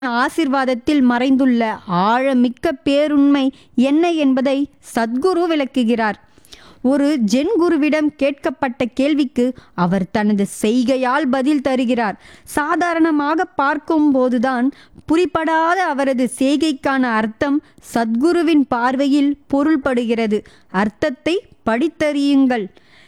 ஆசிர்வாதத்தில் மறைந்துள்ள ஆழமிக்க பேருண்மை என்ன என்பதை சத்குரு விளக்குகிறார் ஒரு ஜென் குருவிடம் கேட்கப்பட்ட கேள்விக்கு அவர் தனது செய்கையால் பதில் தருகிறார் சாதாரணமாக பார்க்கும்போதுதான் புரிபடாத அவரது செய்கைக்கான அர்த்தம் சத்குருவின் பார்வையில் பொருள்படுகிறது அர்த்தத்தை படித்தறியுங்கள்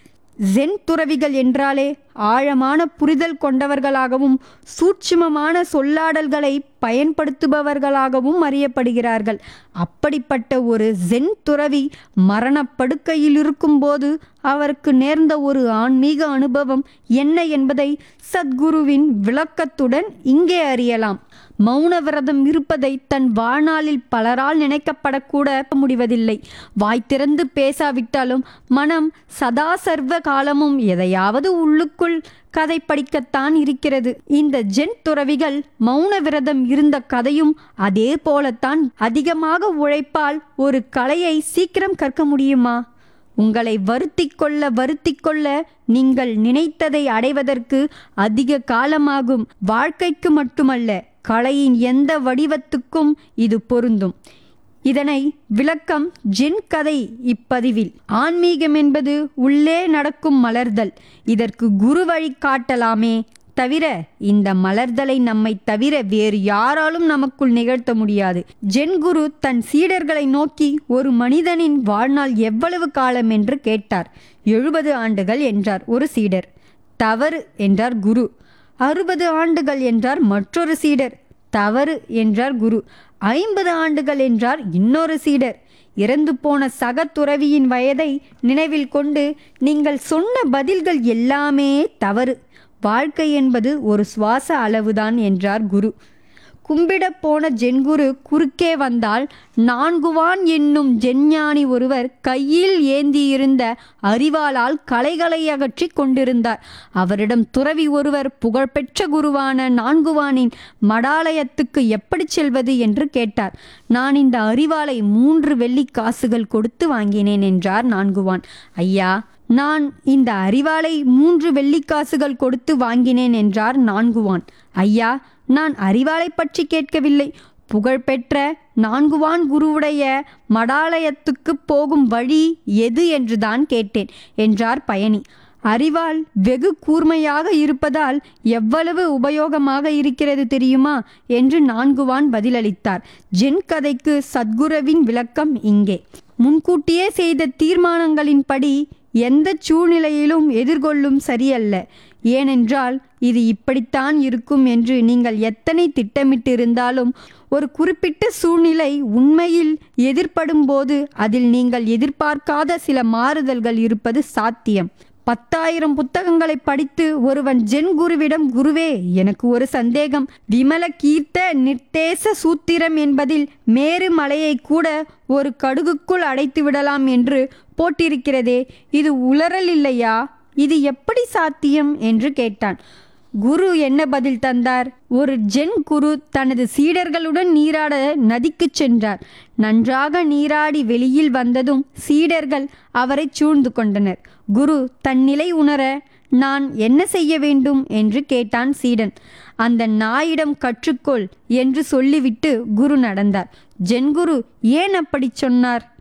ஜென் துறவிகள் என்றாலே ஆழமான புரிதல் கொண்டவர்களாகவும் சூட்சுமமான சொல்லாடல்களை பயன்படுத்துபவர்களாகவும் அறியப்படுகிறார்கள் அப்படிப்பட்ட ஒரு ஜென் துறவி மரணப்படுக்கையில் இருக்கும்போது அவருக்கு நேர்ந்த ஒரு ஆன்மீக அனுபவம் என்ன என்பதை சத்குருவின் விளக்கத்துடன் இங்கே அறியலாம் மௌன விரதம் இருப்பதை தன் வாழ்நாளில் பலரால் நினைக்கப்படக்கூட முடிவதில்லை வாய் திறந்து பேசாவிட்டாலும் மனம் சதா சர்வ காலமும் எதையாவது உள்ளுக்குள் கதை படிக்கத்தான் இருக்கிறது இந்த ஜென் துறவிகள் மௌன விரதம் இருந்த கதையும் அதே போலத்தான் அதிகமாக உழைப்பால் ஒரு கலையை சீக்கிரம் கற்க முடியுமா உங்களை வருத்திக் கொள்ள வருத்திக் கொள்ள நீங்கள் நினைத்ததை அடைவதற்கு அதிக காலமாகும் வாழ்க்கைக்கு மட்டுமல்ல கலையின் எந்த வடிவத்துக்கும் இது பொருந்தும் இதனை விளக்கம் ஜென் கதை இப்பதிவில் ஆன்மீகம் என்பது உள்ளே நடக்கும் மலர்தல் இதற்கு குரு வழி காட்டலாமே தவிர இந்த மலர்தலை நம்மை தவிர வேறு யாராலும் நமக்குள் நிகழ்த்த முடியாது ஜென் குரு தன் சீடர்களை நோக்கி ஒரு மனிதனின் வாழ்நாள் எவ்வளவு காலம் என்று கேட்டார் எழுபது ஆண்டுகள் என்றார் ஒரு சீடர் தவறு என்றார் குரு அறுபது ஆண்டுகள் என்றார் மற்றொரு சீடர் தவறு என்றார் குரு ஐம்பது ஆண்டுகள் என்றார் இன்னொரு சீடர் இறந்து போன சக துறவியின் வயதை நினைவில் கொண்டு நீங்கள் சொன்ன பதில்கள் எல்லாமே தவறு வாழ்க்கை என்பது ஒரு சுவாச அளவுதான் என்றார் குரு கும்பிடப் போன ஜென்குரு குறுக்கே வந்தால் நான்குவான் என்னும் ஜெஞ்ஞானி ஒருவர் கையில் ஏந்தியிருந்த அறிவாளால் கலைகளை அகற்றி கொண்டிருந்தார் அவரிடம் துறவி ஒருவர் புகழ்பெற்ற குருவான நான்குவானின் மடாலயத்துக்கு எப்படி செல்வது என்று கேட்டார் நான் இந்த அறிவாளை மூன்று வெள்ளி காசுகள் கொடுத்து வாங்கினேன் என்றார் நான்குவான் ஐயா நான் இந்த அறிவாளை மூன்று வெள்ளிக்காசுகள் கொடுத்து வாங்கினேன் என்றார் நான்குவான் ஐயா நான் அறிவாளை பற்றி கேட்கவில்லை புகழ்பெற்ற நான்குவான் குருவுடைய மடாலயத்துக்கு போகும் வழி எது என்றுதான் கேட்டேன் என்றார் பயணி அறிவால் வெகு கூர்மையாக இருப்பதால் எவ்வளவு உபயோகமாக இருக்கிறது தெரியுமா என்று நான்குவான் பதிலளித்தார் ஜென் கதைக்கு சத்குருவின் விளக்கம் இங்கே முன்கூட்டியே செய்த தீர்மானங்களின்படி எந்த சூழ்நிலையிலும் எதிர்கொள்ளும் சரியல்ல ஏனென்றால் இது இப்படித்தான் இருக்கும் என்று நீங்கள் எத்தனை திட்டமிட்டிருந்தாலும் ஒரு குறிப்பிட்ட சூழ்நிலை உண்மையில் எதிர்ப்படும் போது அதில் நீங்கள் எதிர்பார்க்காத சில மாறுதல்கள் இருப்பது சாத்தியம் பத்தாயிரம் புத்தகங்களை படித்து ஒருவன் ஜென் குருவிடம் குருவே எனக்கு ஒரு சந்தேகம் விமல கீர்த்த நிர்தேச சூத்திரம் என்பதில் மேரு மலையை கூட ஒரு கடுகுக்குள் அடைத்து விடலாம் என்று போட்டிருக்கிறதே இது உளறல் இல்லையா இது எப்படி சாத்தியம் என்று கேட்டான் குரு என்ன பதில் தந்தார் ஒரு ஜென் குரு தனது சீடர்களுடன் நீராட நதிக்குச் சென்றார் நன்றாக நீராடி வெளியில் வந்ததும் சீடர்கள் அவரை சூழ்ந்து கொண்டனர் குரு தன் நிலை உணர நான் என்ன செய்ய வேண்டும் என்று கேட்டான் சீடன் அந்த நாயிடம் கற்றுக்கொள் என்று சொல்லிவிட்டு குரு நடந்தார் ஜென்குரு ஏன் அப்படி சொன்னார்